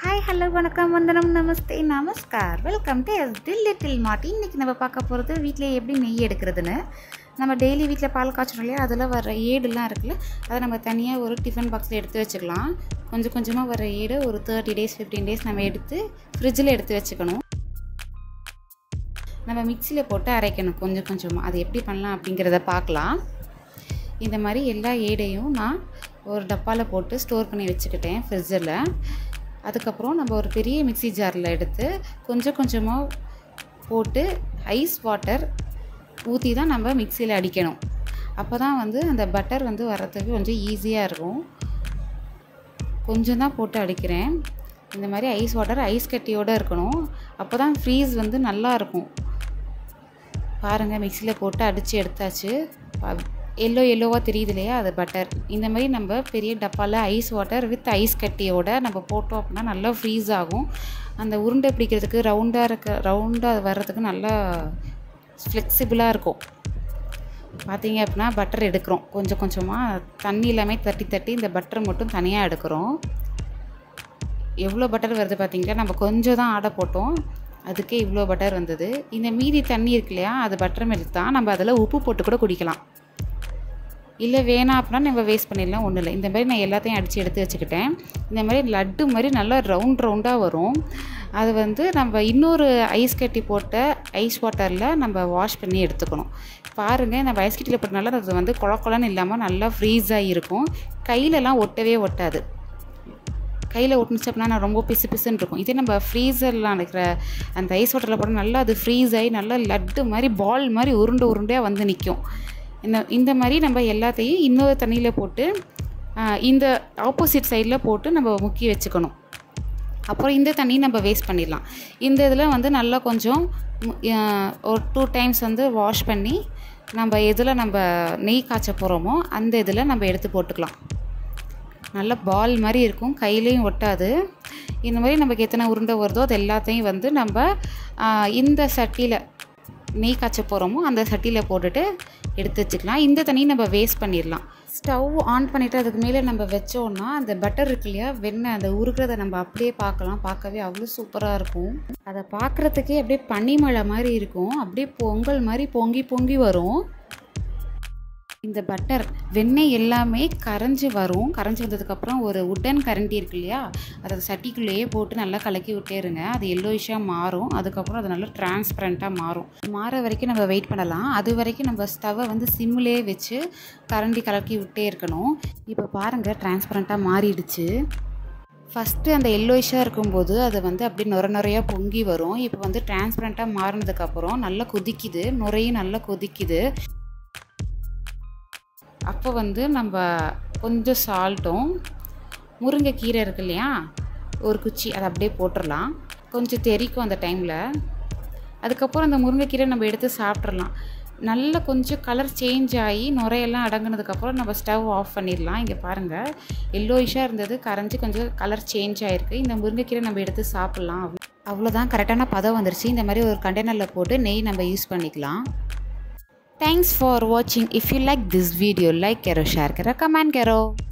Hi hello வணக்கம் வந்தனம் நமஸ்தே நமஸ்கார் வெல்கம் டு எஸ் டில் லிட்டில் மாட்டி இன்றைக்கி நம்ம பார்க்க போகிறது வீட்டிலே எப்படி நெய் எடுக்கிறதுன்னு நம்ம டெய்லி வீட்டில் பால் காய்ச்சறோம் இல்லையா அதில் வர ஏடுலாம் இருக்குல்ல அதை நம்ம தனியாக ஒரு டிஃபன் பாக்ஸில் எடுத்து வச்சுக்கலாம் கொஞ்சம் கொஞ்சமாக வர ஏடு ஒரு தேர்ட்டி டேஸ் ஃபிஃப்டீன் டேஸ் நம்ம எடுத்து ஃப்ரிட்ஜில் எடுத்து வச்சுக்கணும் நம்ம மிக்சியில் போட்டு அரைக்கணும் கொஞ்சம் கொஞ்சமாக அது எப்படி பண்ணலாம் அப்படிங்கிறத பார்க்கலாம் இந்த மாதிரி எல்லா ஏடையும் நான் ஒரு டப்பாவில் போட்டு ஸ்டோர் பண்ணி வச்சுக்கிட்டேன் ஃப்ரிட்ஜில் அதுக்கப்புறம் நம்ம ஒரு பெரிய மிக்ஸி ஜாரில் எடுத்து கொஞ்சம் கொஞ்சமாக போட்டு ஐஸ் வாட்டர் ஊற்றி தான் நம்ம மிக்சியில் அடிக்கணும் அப்போ தான் வந்து அந்த பட்டர் வந்து வர்றதுக்கு கொஞ்சம் ஈஸியாக இருக்கும் கொஞ்சம் தான் போட்டு அடிக்கிறேன் இந்த மாதிரி ஐஸ் வாட்டர் ஐஸ் கட்டியோடு இருக்கணும் அப்போ தான் ஃப்ரீஸ் வந்து நல்லா இருக்கும் பாருங்கள் மிக்சியில் போட்டு அடித்து எடுத்தாச்சு எல்லோ எல்லோவாக தெரியுது இல்லையா அது பட்டர் இந்த மாதிரி நம்ம பெரிய டப்பாவில் ஐஸ் வாட்டர் வித் ஐஸ் கட்டியோட நம்ம போட்டோம் அப்படின்னா நல்லா ஃப்ரீஸ் ஆகும் அந்த உருண்டை பிடிக்கிறதுக்கு ரவுண்டாக இருக்க ரவுண்டாக வர்றதுக்கு நல்லா ஃப்ளெக்சிபிளாக இருக்கும் பார்த்தீங்க அப்படின்னா பட்டர் எடுக்கிறோம் கொஞ்சம் கொஞ்சமாக தண்ணி எல்லாமே தட்டி தட்டி இந்த பட்டர் மட்டும் தனியாக எடுக்கிறோம் எவ்வளோ பட்டர் வருது பார்த்தீங்களா நம்ம கொஞ்சம் தான் ஆடை போட்டோம் அதுக்கே இவ்வளோ பட்டர் வந்தது இந்த மீதி தண்ணி இருக்கு இல்லையா அது பட்டர் மில்க் தான் நம்ம அதில் உப்பு போட்டு கூட குடிக்கலாம் இல்லை வேணாம் அப்படின்னா நம்ம வேஸ்ட் பண்ணிடலாம் ஒன்றும் இல்லை இந்த மாதிரி நான் எல்லாத்தையும் அடித்து எடுத்து வச்சுக்கிட்டேன் இந்த மாதிரி லட்டு மாதிரி நல்லா ரவுண்ட் ரவுண்டாக வரும் அது வந்து நம்ம இன்னொரு ஐஸ் கட்டி போட்ட ஐஸ் வாட்டரில் நம்ம வாஷ் பண்ணி எடுத்துக்கணும் பாருங்கள் நம்ம ஐஸ் கட்டியில் போட்டனால அது வந்து குழ குழன்னு இல்லாமல் நல்லா ஃப்ரீஸாக இருக்கும் கையிலலாம் ஒட்டவே ஒட்டாது கையில் ஒட்டுனுச்சு அப்படின்னா நான் ரொம்ப பிசு பிசுன்னு இருக்கும் இதே நம்ம ஃப்ரீசரில் இருக்கிற அந்த ஐஸ் வாட்டரில் போட்டால் நல்லா அது ஃப்ரீஸ் ஆகி நல்லா லட்டு மாதிரி பால் மாதிரி உருண்டை உருண்டையாக வந்து நிற்கும் இந்த இந்த மாதிரி நம்ம எல்லாத்தையும் இன்னொரு தண்ணியில் போட்டு இந்த ஆப்போசிட் சைடில் போட்டு நம்ம முக்கி வச்சுக்கணும் அப்புறம் இந்த தண்ணி நம்ம வேஸ்ட் பண்ணிடலாம் இந்த இதில் வந்து நல்லா கொஞ்சம் ஒரு டூ டைம்ஸ் வந்து வாஷ் பண்ணி நம்ம எதில் நம்ம நெய் காய்ச்ச போகிறோமோ அந்த இதில் நம்ம எடுத்து போட்டுக்கலாம் நல்ல பால் மாதிரி இருக்கும் கையிலையும் ஒட்டாது இந்த மாதிரி நமக்கு எத்தனை உருண்டை வருதோ அது எல்லாத்தையும் வந்து நம்ம இந்த சட்டியில் நெய் காய்ச்ச போகிறோமோ அந்த சட்டியில் போட்டுட்டு எடுத்து வச்சுக்கலாம் இந்த தண்ணியை நம்ம வேஸ்ட் பண்ணிடலாம் ஸ்டவ் ஆன் பண்ணிவிட்டு அதுக்கு மேலே நம்ம வச்சோன்னா அந்த பட்டர் இருக்கு இல்லையா வெண்ணெய் அந்த உருகிறத நம்ம அப்படியே பார்க்கலாம் பார்க்கவே அவ்வளோ சூப்பராக இருக்கும் அதை பார்க்குறதுக்கே அப்படியே பனிமழை மாதிரி இருக்கும் அப்படியே பொங்கல் மாதிரி பொங்கி பொங்கி வரும் இந்த பட்டர் வெண்ணெய் எல்லாமே கரைஞ்சி வரும் கரைஞ்சி வந்ததுக்கப்புறம் ஒரு உட்டன் கரண்டி இருக்கு இல்லையா அதை சட்டிக்குள்ளேயே போட்டு நல்லா கலக்கி விட்டே இருங்க அது எல்லோயிஷாக மாறும் அதுக்கப்புறம் அது நல்லா டிரான்ஸ்பரண்ட்டாக மாறும் மாற வரைக்கும் நம்ம வெயிட் பண்ணலாம் அது வரைக்கும் நம்ம ஸ்டவ்வை வந்து சிம்மிலே வச்சு கரண்டி கலக்கி விட்டே இருக்கணும் இப்போ பாருங்கள் டிரான்ஸ்பரண்ட்டாக மாறிடுச்சு ஃபஸ்ட்டு அந்த எல்லோயிஷாக இருக்கும்போது அது வந்து அப்படியே நுர நுறையாக பொங்கி வரும் இப்போ வந்து டிரான்ஸ்பரண்ட்டாக மாறினதுக்கப்புறம் நல்லா கொதிக்குது நுரையும் நல்லா கொதிக்குது அப்போ வந்து நம்ம கொஞ்சம் சால்ட்டும் முருங்கைக்கீரை இருக்கு இல்லையா ஒரு குச்சி அதை அப்படியே போட்டுடலாம் கொஞ்சம் தெரிக்கும் அந்த டைமில் அதுக்கப்புறம் அந்த முருங்கைக்கீரை நம்ம எடுத்து சாப்பிட்றலாம் நல்லா கொஞ்சம் கலர் சேஞ்ச் ஆகி நுரையெல்லாம் அடங்கினதுக்கப்புறம் நம்ம ஸ்டவ் ஆஃப் பண்ணிடலாம் இங்கே பாருங்கள் எல்லோயிஷாக இருந்தது கரைஞ்சி கொஞ்சம் கலர் சேஞ்ச் ஆகிருக்கு இந்த முருங்கைக்கீரை நம்ம எடுத்து சாப்பிட்லாம் அவ்வளோதான் கரெக்டான பதம் வந்துருச்சு இந்த மாதிரி ஒரு கண்டெய்னரில் போட்டு நெய் நம்ம யூஸ் பண்ணிக்கலாம் Thanks for watching. If you like this video, like karo, share karo, comment karo.